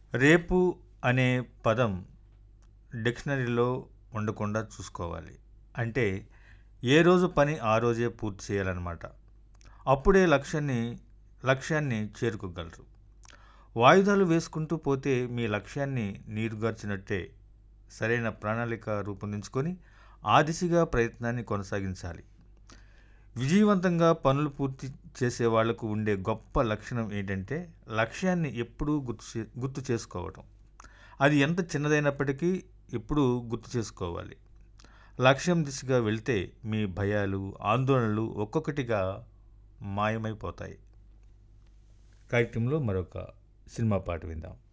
రేపు అనే పదం డిక్షనరీలో ఉండకుండా చూసుకోవాలి అంటే ఏ రోజు పని ఆ రోజే పూర్తి చేయాలన్నమాట అప్పుడే లక్ష్యాన్ని లక్ష్యాన్ని చేరుకోగలరు వాయిదాలు వేసుకుంటూ పోతే మీ లక్ష్యాన్ని నీరుగార్చినట్టే సరైన ప్రణాళిక రూపొందించుకొని ఆ దిశగా ప్రయత్నాన్ని కొనసాగించాలి విజయవంతంగా పనులు పూర్తి చేసే వాళ్లకు ఉండే గొప్ప లక్షణం ఏంటంటే లక్ష్యాన్ని ఎప్పుడూ గుర్తు చే గుర్తు చేసుకోవటం అది ఎంత చిన్నదైనప్పటికీ ఎప్పుడూ గుర్తు చేసుకోవాలి లక్ష్యం దిశగా వెళ్తే మీ భయాలు ఆందోళనలు ఒక్కొక్కటిగా మాయమైపోతాయి కార్యక్రమంలో మరొక సినిమా పాట విందాం